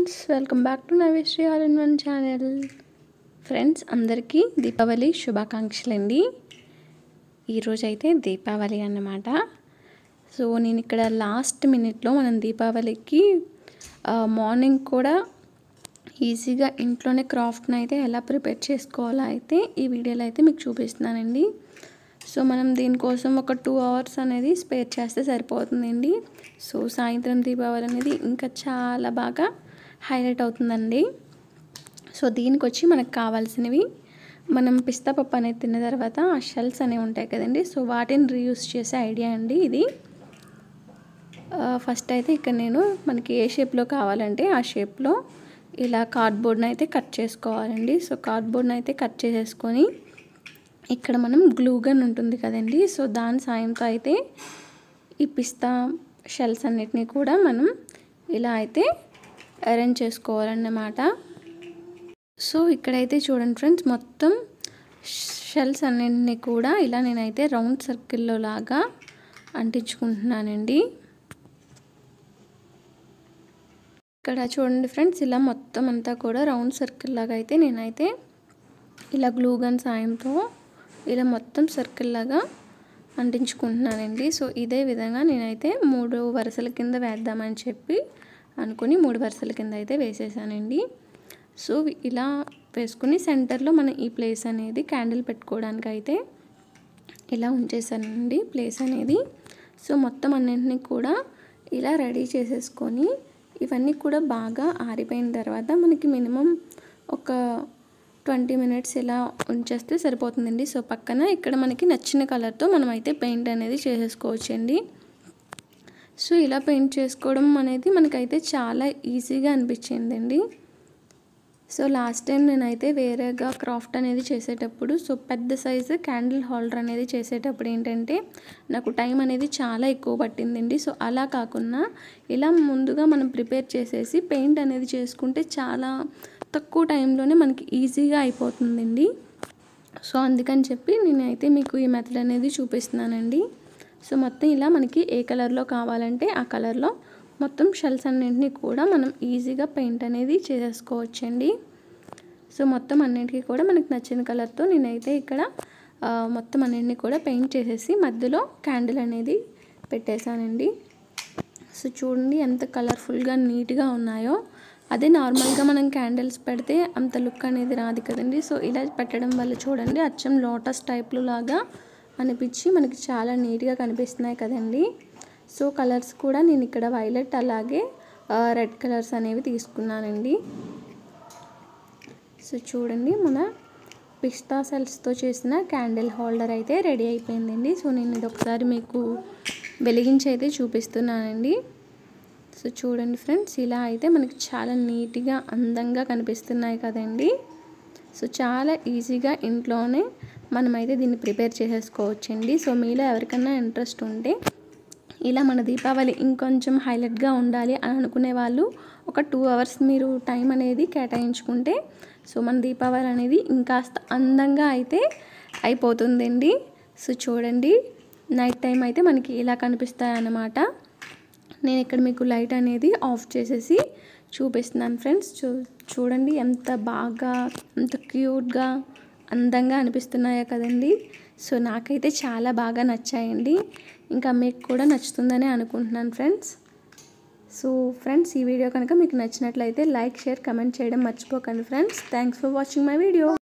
friends welcome back to Naveshri all in one channel friends అందరికీ దీపావళి శుభాకాంక్షలు అండి ఈరోజు అయితే దీపావళి అన్నమాట సో నేను ఇక్కడ లాస్ట్ మినిట్లో మనం దీపావళికి ఆ, మార్నింగ్ కూడా ఈజీగా ఇంట్లోనే క్రాఫ్ట్ని అయితే ఎలా ప్రిపేర్ చేసుకోవాలో అయితే ఈ వీడియోలో అయితే మీకు చూపిస్తున్నానండి సో మనం దీనికోసం ఒక టూ అవర్స్ అనేది స్పేర్ చేస్తే సరిపోతుందండి సో సాయంత్రం దీపావళి అనేది ఇంకా చాలా బాగా హైలైట్ అవుతుందండి సో దీనికి వచ్చి మనకు కావాల్సినవి మనం పిస్తా పప్పు అనేది తిన్న తర్వాత ఆ షెల్స్ అనేవి ఉంటాయి కదండి సో వాటిని రీయూస్ చేసే ఐడియా అండి ఇది ఫస్ట్ అయితే ఇక్కడ నేను మనకి ఏ షేప్లో కావాలంటే ఆ షేప్లో ఇలా కార్డ్బోర్డ్ని అయితే కట్ చేసుకోవాలండి సో కార్డ్బోర్డ్ని అయితే కట్ చేసేసుకొని ఇక్కడ మనం గ్లూ గన్ ఉంటుంది కదండి సో దాని సాయంతో అయితే ఈ పిస్తా షెల్స్ అన్నిటినీ కూడా మనం ఇలా అయితే అరేంజ్ చేసుకోవాలన్నమాట సో ఇక్కడైతే చూడండి ఫ్రెండ్స్ మొత్తం షెల్స్ అన్నింటినీ కూడా ఇలా నేనైతే రౌండ్ సర్కిల్లో లాగా అంటించుకుంటున్నానండి ఇక్కడ చూడండి ఫ్రెండ్స్ ఇలా మొత్తం అంతా కూడా రౌండ్ సర్కిల్ లాగా అయితే నేనైతే ఇలా గ్లూ గన్ సాయంతో ఇలా మొత్తం సర్కిల్ లాగా అంటించుకుంటున్నానండి సో ఇదే విధంగా నేనైతే మూడు వరుసల కింద వేద్దామని చెప్పి అనుకుని మూడు వరుసల కింద అయితే వేసేసానండి సో ఇలా వేసుకుని సెంటర్లో మన ఈ ప్లేస్ అనేది క్యాండిల్ పెట్టుకోవడానికి అయితే ఇలా ఉంచేసానండి ప్లేస్ అనేది సో మొత్తం అన్నింటినీ కూడా ఇలా రెడీ చేసేసుకొని ఇవన్నీ కూడా బాగా ఆరిపోయిన తర్వాత మనకి మినిమం ఒక ట్వంటీ మినిట్స్ ఇలా ఉంచేస్తే సరిపోతుందండి సో పక్కన ఇక్కడ మనకి నచ్చిన కలర్తో మనం అయితే పెయింట్ అనేది చేసేసుకోవచ్చండి సో ఇలా పెయింట్ చేసుకోవడం అనేది మనకైతే చాలా ఈజీగా అనిపించిందండి సో లాస్ట్ టైం నేనైతే వేరేగా క్రాఫ్ట్ అనేది చేసేటప్పుడు సో పెద్ద సైజు క్యాండిల్ హోల్డర్ అనేది చేసేటప్పుడు ఏంటంటే నాకు టైం అనేది చాలా ఎక్కువ పట్టిందండి సో అలా కాకుండా ఇలా ముందుగా మనం ప్రిపేర్ చేసేసి పెయింట్ అనేది చేసుకుంటే చాలా తక్కువ టైంలోనే మనకి ఈజీగా అయిపోతుందండి సో అందుకని చెప్పి నేనైతే మీకు ఈ మెథడ్ అనేది చూపిస్తున్నానండి సో మొత్తం ఇలా మనకి ఏ కలర్లో కావాలంటే ఆ కలర్లో మొత్తం షెల్స్ అన్నింటినీ కూడా మనం ఈజీగా పెయింట్ అనేది చేసేసుకోవచ్చండి సో మొత్తం అన్నింటికి కూడా మనకి నచ్చిన కలర్తో నేనైతే ఇక్కడ మొత్తం అన్నింటినీ కూడా పెయింట్ చేసేసి మధ్యలో క్యాండిల్ అనేది పెట్టేశానండి సో చూడండి ఎంత కలర్ఫుల్గా నీట్గా ఉన్నాయో అదే నార్మల్గా మనం క్యాండిల్స్ పెడితే అంత లుక్ అనేది రాదు కదండి సో ఇలా పెట్టడం వల్ల చూడండి అచ్చం లోటస్ టైప్లో లాగా అనిపించి మనకి చాలా నీట్గా కనిపిస్తున్నాయి కదండి సో కలర్స్ కూడా నేను ఇక్కడ వైలెట్ అలాగే రెడ్ కలర్స్ అనేవి తీసుకున్నానండి సో చూడండి మన పిస్తా సెల్స్తో చేసిన క్యాండిల్ హోల్డర్ అయితే రెడీ అయిపోయిందండి సో నేను ఇది ఒకసారి మీకు వెలిగించి అయితే చూపిస్తున్నానండి సో చూడండి ఫ్రెండ్స్ ఇలా అయితే మనకి చాలా నీట్గా అందంగా కనిపిస్తున్నాయి కదండి సో చాలా ఈజీగా ఇంట్లోనే మనమైతే దీన్ని ప్రిపేర్ చేసేసుకోవచ్చండి సో మీలో ఎవరికైనా ఇంట్రెస్ట్ ఉంటే ఇలా మన దీపావళి ఇంకొంచెం హైలైట్గా ఉండాలి అని అనుకునే వాళ్ళు ఒక టూ అవర్స్ మీరు టైం అనేది కేటాయించుకుంటే సో మన దీపావళి అనేది ఇంకాస్త అందంగా అయితే అయిపోతుందండి సో చూడండి నైట్ టైం అయితే మనకి ఇలా కనిపిస్తాయి అన్నమాట నేను ఇక్కడ మీకు లైట్ అనేది ఆఫ్ చేసేసి చూపిస్తున్నాను ఫ్రెండ్స్ చూ చూడండి ఎంత బాగా ఎంత క్యూట్గా అందంగా అనిపిస్తున్నాయో కదండి సో నాకైతే చాలా బాగా నచ్చాయండి ఇంకా మీకు కూడా నచ్చుతుందని అనుకుంటున్నాను ఫ్రెండ్స్ సో ఫ్రెండ్స్ ఈ వీడియో కనుక మీకు నచ్చినట్లయితే లైక్ షేర్ కమెంట్ చేయడం మర్చిపోకండి friends thanks for watching my video